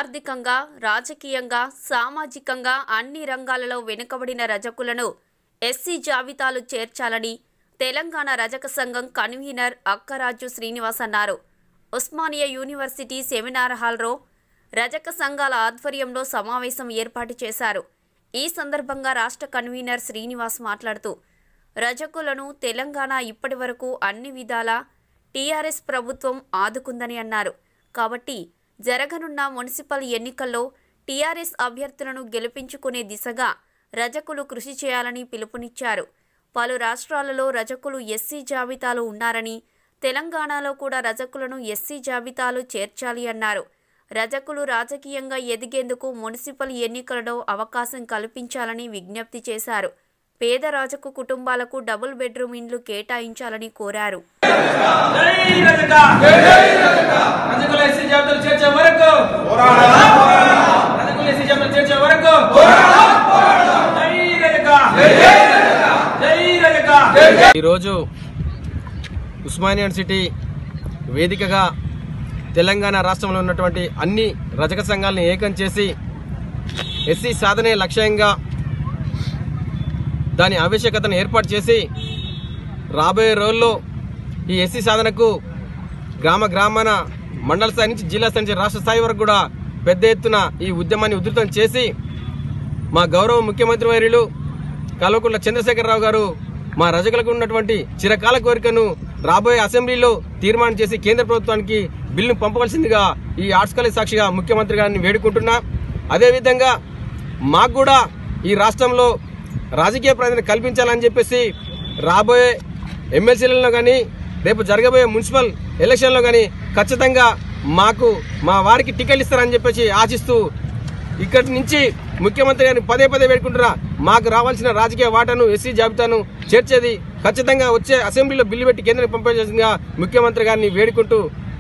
ఆర్థికంగా రాజకీయంగా సామాజికంగా అన్ని రంగాలలో వెనుకబడిన రజకులను ఎస్సీ జాబితాలు చేర్చాలని తెలంగాణ రజక సంఘం కన్వీనర్ అక్కరాజు శ్రీనివాస్ అన్నారు ఉస్మానియా యూనివర్సిటీ సెమినార్ హాల్లో రజక సంఘాల ఆధ్వర్యంలో సమావేశం ఏర్పాటు చేశారు ఈ సందర్భంగా రాష్ట్ర కన్వీనర్ శ్రీనివాస్ మాట్లాడుతూ రజకులను తెలంగాణ ఇప్పటివరకు అన్ని విధాలా టీఆర్ఎస్ ప్రభుత్వం ఆదుకుందని అన్నారు కాబట్టి జరగనున్న మున్సిపల్ ఎన్నికల్లో టీఆర్ఎస్ అభ్యర్థులను గెలిపించుకునే దిశగా రజకులు కృషి చేయాలని పిలుపునిచ్చారు పలు రాష్ట్రాలలో రజకులు ఎస్సీ జాబితాలు ఉన్నారని తెలంగాణలో కూడా రజకులను ఎస్సీ జాబితాలు చేర్చాలి అన్నారు రజకులు రాజకీయంగా ఎదిగేందుకు మున్సిపల్ ఎన్నికలలో అవకాశం కల్పించాలని విజ్ఞప్తి చేశారు పేద రాజకు కుటుంబాలకు డబుల్ బెడ్రూమ్ ఇండ్లు కేటాయించాలని కోరారు జై రజక రజకుల ఎస్సీ జాబితాలు చేర్చే వరకు రజకుల ఎస్సీ జాబితాలు చేర్చే వరకు జై రజక జై రజక ఈరోజు ఉస్మానియా యూనివర్సిటీ వేదికగా తెలంగాణ రాష్ట్రంలో ఉన్నటువంటి అన్ని రజక సంఘాలను ఏకం చేసి ఎస్సీ సాధనే లక్ష్యంగా దాని ఆవశ్యకతను ఏర్పాటు చేసి రాబోయే రోజుల్లో ఈ ఎస్సీ సాధనకు గ్రామ గ్రామాన మండల స్థాయి నుంచి జిల్లా స్థాయి నుంచి రాష్ట్ర స్థాయి వరకు కూడా పెద్ద ఎత్తున ఈ ఉద్యమాన్ని ఉధృతం చేసి మా గౌరవ ముఖ్యమంత్రి వర్యులు కల్వకుంట్ల చంద్రశేఖరరావు గారు మా రజకులకు ఉన్నటువంటి చిరకాల కోరికను రాబోయే అసెంబ్లీలో తీర్మానం చేసి కేంద్ర ప్రభుత్వానికి బిల్లును పంపవలసిందిగా ఈ ఆర్ట్స్ కాలేజ్ సాక్షిగా ముఖ్యమంత్రి గారిని వేడుకుంటున్నా అదేవిధంగా మాకు కూడా ఈ రాష్ట్రంలో రాజకీయ ప్రాధాన్యత కల్పించాలని చెప్పేసి రాబోయే ఎమ్మెల్సీలలో కానీ రేపు జరగబోయే మున్సిపల్ ఎలక్షన్లో కానీ ఖచ్చితంగా మాకు మా వారికి టికెట్ ఇస్తారని చెప్పేసి ఆశిస్తూ ఇక్కడి నుంచి ముఖ్యమంత్రి గారిని పదే పదే వేడుకుంటున్నా మాకు రావాల్సిన రాజకీయ వాటాను ఎస్సీ జాబితాను చేర్చేది ఖచ్చితంగా వచ్చే అసెంబ్లీలో బిల్లు పెట్టి కేంద్రానికి పంపించాల్సిందిగా ముఖ్యమంత్రి గారిని వేడుకుంటూ